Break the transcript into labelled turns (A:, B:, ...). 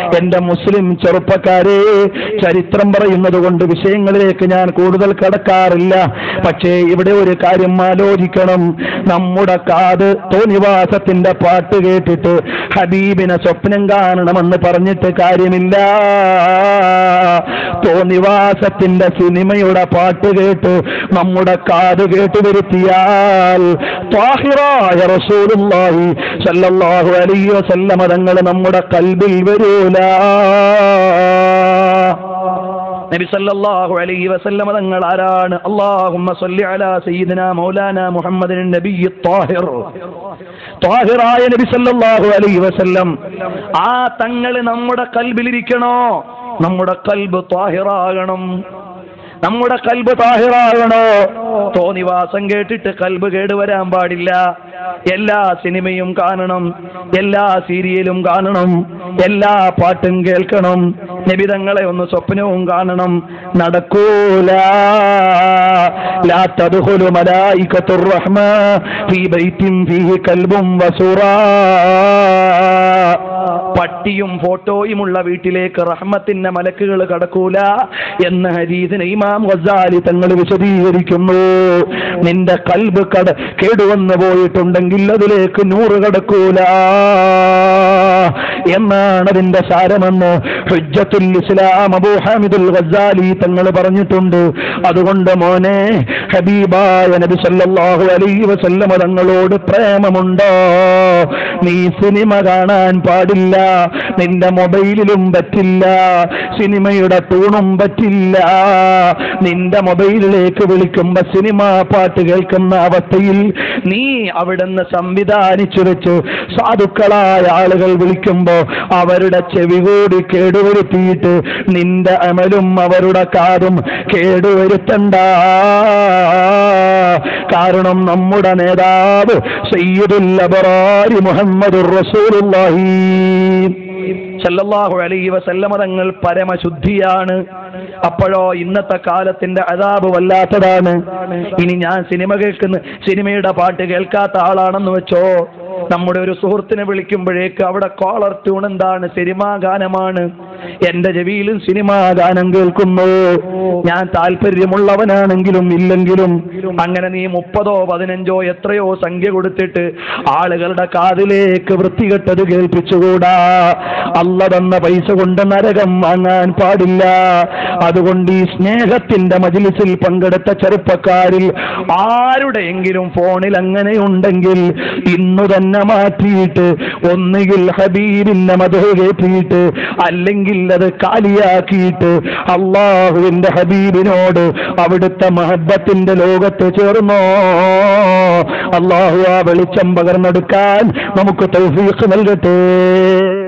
A: എന്റെ മുസ്ലിം ചെറുപ്പക്കാരെ ചരിത്രം പറയുന്നത് കൊണ്ട് വിഷയങ്ങളിലേക്ക് ഞാൻ കൂടുതൽ കടക്കാറില്ല പക്ഷേ ഇവിടെ ഒരു കാര്യം ആലോചിക്കണം നമ്മുടെ കാത് തോന്നിവാസത്തിന്റെ പാട്ട് കേട്ടിട്ട് ഹബീബിനെ സ്വപ്നം കാണണമെന്ന് പറഞ്ഞിട്ട് കാര്യമില്ല തോന്നിവാസത്തിന്റെ സിനിമയുടെ പാട്ട് കേട്ട് നമ്മുടെ കാത് കേട്ട് വരുത്തിയാൽ ത്വാഹിറായ റസൂലുള്ളാഹി സല്ലല്ലാഹു അലൈഹി വസല്ലമ തങ്ങൾ നമ്മുടെ കൽബിൽ വരൂല നബി സല്ലല്ലാഹു അലൈഹി വസല്ലമ തങ്ങൾ ആരാണ് അല്ലാഹുമ്മ സ്വല്ലി അലാ സയ്യിദിന മൗലാന മുഹമ്മദിൻ നബിയ്യി ത്വാഹിർ ത്വാഹിറായ നബി സല്ലല്ലാഹു അലൈഹി വസല്ലം ആ തങ്ങൾ നമ്മുടെ കൽബിലിരിക്കണോ നമ്മുടെ കൽബ് ത്വാഹിറാകണം നമ്മുടെ കൽബ് താഹിറാകണോ തോന്നിവാസം കേട്ടിട്ട് കൽബ് കേടുവരാൻ പാടില്ല എല്ലാ സിനിമയും കാണണം എല്ലാ സീരിയലും കാണണം എല്ലാ പാട്ടും കേൾക്കണം നിബിതങ്ങളെ ഒന്ന് സ്വപ്നവും കാണണം നടക്കൂല ലാ തദ്ഖുലു മലായികത്തുർ റഹ്മ ഫീ ബൈത്തിൻ ഫീഹി കൽബും വസുറാ പട്ടിയും ഫോട്ടോയുമുള്ള വീട്ടിലേക്ക് റഹ്മത്തിന്റെ മലക്കുകൾ കടക്കൂല എന്ന ഹരീതിന് ഇമാം ഗസാലി തങ്ങൾ വിശദീകരിക്കുന്നു നിന്റെ കൽബ് കട കേടുവന്നു പോയിട്ടുണ്ടെങ്കിൽ അതിലേക്ക് നൂറ് കടക്കൂല എന്നാണ് അതിന്റെ സാരമെന്ന് ഹുജ്ജത്തുൽ ഇസ്ലാം അബൂ ഹാമിദുൽ ഗസാലി തങ്ങൾ പറഞ്ഞിട്ടുണ്ട് അതുകൊണ്ട് മോനെ ഹബീബായ നബി സല്ലല്ലാഹു അലൈഹി വസല്ലമ തങ്ങളോട് പ്രേമമുണ്ടോ നീ സിനിമ കാണാൻ പാടില്ല നിന്റെ മൊബൈലിലും പറ്റില്ല സിനിമയുടെ ടൂണും പറ്റില്ല നിന്റെ മൊബൈലിലേക്ക് വിളിക്കുമ്പോ സിനിമ പാട്ട് കേൾക്കുന്ന അവസ്ഥയിൽ നീ അവിടുന്ന് സംവിധാനിച്ചു വെച്ച് സാധുക്കളായ ആളുകൾ വിളിക്കുമ്പോ അവരുടെ ചെവി കൂടി കേടുവരുത്തിയിട്ട് നിന്റെ അമലും അവരുടെ കാതും കേടുവരുത്തണ്ട കാരണം നമ്മുടെ നേതാവ് സയ്യിദുൽ അബറാരി മുഹമ്മദുർ റസൂലുള്ളാഹി സല്ലല്ലാഹു അലൈഹി വസല്ലമ തങ്ങൾ പരമശുദ്ധിയാണ് അപ്പോഴോ ഇന്നത്തെ കാലത്തിന്റെ അതാപ് വല്ലാത്തതാണ് ഇനി ഞാൻ സിനിമ കേൾക്കുന്ന സിനിമയുടെ പാട്ട് കേൾക്കാത്ത ആളാണെന്ന് വെച്ചോ നമ്മുടെ ഒരു സുഹൃത്തിനെ വിളിക്കുമ്പോഴേക്ക് അവിടെ കോളർ ട്യൂൺ എന്താണ് സിനിമാ ഗാനമാണ് എന്റെ ചെവിയിലും സിനിമാ ഗാനം കേൾക്കുന്നു ഞാൻ താല്പര്യമുള്ളവനാണെങ്കിലും ഇല്ലെങ്കിലും അങ്ങനെ നീ മുപ്പതോ പതിനഞ്ചോ എത്രയോ സംഖ്യ കൊടുത്തിട്ട് ആളുകളുടെ കാതിലേക്ക് വൃത്തികെട്ടത് കേൾപ്പിച്ചുകൂടാ അല്ല തന്ന പൈസ കൊണ്ട് നരകം വാങ്ങാൻ പാടില്ല അതുകൊണ്ട് ഈ സ്നേഹത്തിന്റെ മജിലിസിൽ പങ്കെടുത്ത ചെറുപ്പക്കാരിൽ ആരുടെയെങ്കിലും ഫോണിൽ അങ്ങനെ ഉണ്ടെങ്കിൽ ഇന്നു തന്നെ മാറ്റിയിട്ട് ഒന്നുകിൽ ഹബീബിന്റെ മധു കയറ്റിയിട്ട് അല്ലെങ്കിൽ അത് കാലിയാക്കിയിട്ട് അള്ളാഹുവിന്റെ ഹബീബിനോട് അവിടുത്തെ മഹബത്തിന്റെ ലോകത്ത് ചേർന്നോ അള്ളാഹു ആ വെളിച്ചം പകർന്നെടുക്കാൻ നമുക്ക് തൗഫീഖ് നൽകട്ടെ